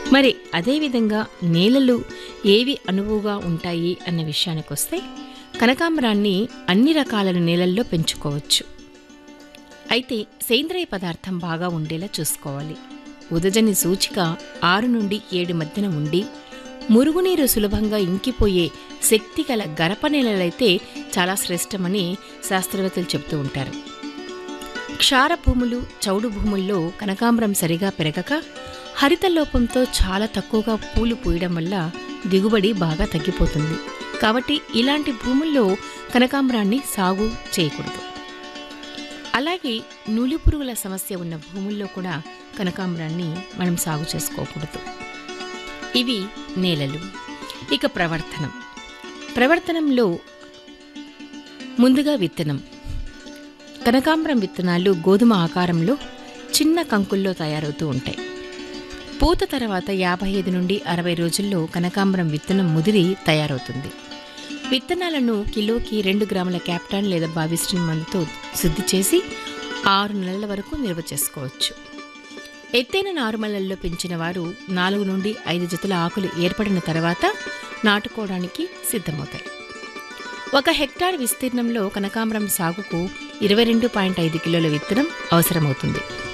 మరి అదేవిధంగా నేలలు ఏవి అనువుగా ఉంటాయి అన్న విషయానికి వస్తే కనకాంబరాన్ని అన్ని రకాల నేలల్లో పెంచుకోవచ్చు అయితే సేంద్రియ పదార్థం బాగా ఉండేలా చూసుకోవాలి ఉదజని సూచిక ఆరు నుండి ఏడు మధ్యన ఉండి మురుగునీరు సులభంగా ఇంకిపోయే శక్తి గల గరప నేలలైతే చాలా శ్రేష్టమని శాస్త్రవేత్తలు చెబుతూ ఉంటారు క్షార భూములు చౌడు భూముల్లో కనకాంబరం సరిగా పెరగక హరిత లోపంతో చాలా తక్కువగా పూలు పూయడం వల్ల దిగుబడి బాగా తగ్గిపోతుంది కాబట్టి ఇలాంటి భూముల్లో కనకాంబరాన్ని సాగు చేయకూడదు అలాగే నులి పురుగుల సమస్య ఉన్న భూముల్లో కూడా కనకాంబరాన్ని మనం సాగు చేసుకోకూడదు ఇవి నేలలు ఇక ప్రవర్తనం ప్రవర్తనంలో ముందుగా విత్తనం కనకాంబరం విత్తనాలు గోధుమ ఆకారంలో చిన్న కంకుల్లో తయారవుతూ ఉంటాయి పూత తర్వాత యాభై ఐదు నుండి అరవై రోజుల్లో కనకాంబరం విత్తనం ముదిరి తయారవుతుంది విత్తనాలను కిలోకి రెండు గ్రాముల క్యాప్టాన్ లేదా బావిస్టిన్ మందుతో శుద్ధి చేసి ఆరు నెలల వరకు నిల్వ చేసుకోవచ్చు ఎత్తైన నారుమలల్లో పెంచిన వారు నాలుగు నుండి ఐదు జతల ఆకులు ఏర్పడిన తర్వాత నాటుకోవడానికి సిద్ధమవుతాయి ఒక హెక్టార్ విస్తీర్ణంలో కనకాంబరం సాగుకు ఇరవై రెండు పాయింట్ ఐదు కిలోల విత్తనం అవసరమవుతుంది